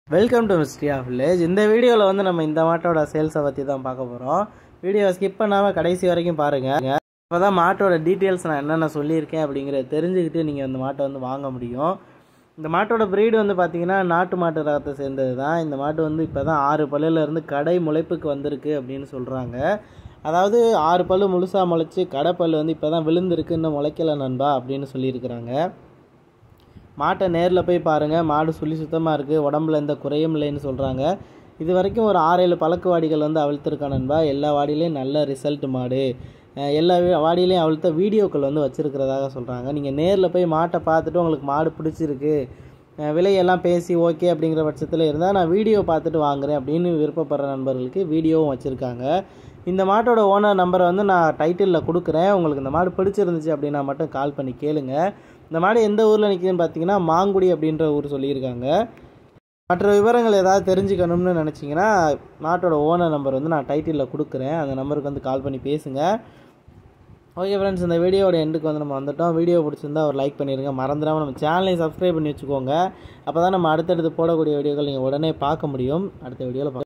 welcome to mystery of village இந்த வீடியோவில் வந்து நம்ம இந்த மாட்டோட சேல்ஸை பற்றி தான் பார்க்க போகிறோம் வீடியோவை ஸ்கிப் பண்ணாமல் கடைசி வரைக்கும் பாருங்கள் அப்போ தான் மாட்டோட டீட்டெயில்ஸ் நான் என்னென்ன சொல்லியிருக்கேன் அப்படிங்கிறத தெரிஞ்சுக்கிட்டு நீங்கள் இந்த மாட்டை வந்து வாங்க முடியும் இந்த மாட்டோட ப்ரீடு வந்து பார்த்தீங்கன்னா நாட்டு மாட்டு ரகத்தை சேர்ந்தது தான் இந்த மாட்டு வந்து இப்போ தான் ஆறு பல்லுல இருந்து கடை முளைப்புக்கு வந்திருக்கு அப்படின்னு சொல்கிறாங்க அதாவது ஆறு பல்லு முழுசாக முளைச்சி கடை பல்லு வந்து இப்போ தான் விழுந்திருக்கு இன்னும் முளைக்கல நண்பா அப்படின்னு சொல்லியிருக்கிறாங்க மாட்டை நேரில் போய் பாருங்கள் மாடு சுழி சுத்தமாக இருக்குது உடம்புல எந்த குறையும் இல்லைன்னு சொல்கிறாங்க இது வரைக்கும் ஒரு ஆறு ஏழு பழக்கு வாடிகள் வந்து அவிழ்த்திருக்கா நண்பா எல்லா வாடியிலையும் நல்ல ரிசல்ட் மாடு அஹ் எல்லா வி- வாடியிலையும் அவிழ்த்த வீடியோக்கள் வந்து வச்சுருக்கிறதாக சொல்கிறாங்க நீங்கள் நேரில் போய் மாட்டை பார்த்துட்டு உங்களுக்கு மாடு பிடிச்சிருக்கு அஹ் விலையெல்லாம் பேசி ஓகே அப்படிங்கிற பட்சத்தில் இருந்தால் நான் வீடியோ பார்த்துட்டு வாங்குறேன் அப்படின்னு விருப்பப்படுற நண்பர்களுக்கு வீடியோவும் வச்சுருக்காங்க இந்த மாட்டோட ஓனர் நம்பரை வந்து நான் டைட்டிலில் கொடுக்குறேன் உங்களுக்கு இந்த மாடு பிடிச்சிருந்துச்சு அப்படின்னா மட்டும் கால் பண்ணி கேளுங்க இந்த மாடு எந்த ஊரில் நிற்குதுன்னு பார்த்தீங்கன்னா மாங்குடி அப்படின்ற ஊர் சொல்லியிருக்காங்க மற்ற விவரங்கள் ஏதாவது தெரிஞ்சுக்கணும்னு நினச்சிங்கன்னா நாட்டோட ஓனர் நம்பர் வந்து நான் டைட்டிலில் கொடுக்குறேன் அந்த நம்பருக்கு வந்து கால் பண்ணி பேசுங்க ஓகே ஃப்ரெண்ட்ஸ் இந்த வீடியோட எண்டுக்கு வந்து நம்ம வந்துட்டோம் வீடியோ பிடிச்சிருந்தா ஒரு லைக் பண்ணிடுங்க மறந்துடாமல் நம்ம சேனலையும் சப்ஸ்கிரைப் பண்ணி வச்சுக்கோங்க அப்போ தான் நம்ம அடுத்தடுத்து போடக்கூடிய வீடியோக்கள் நீங்கள் உடனே பார்க்க முடியும் அடுத்த வீடியோவில்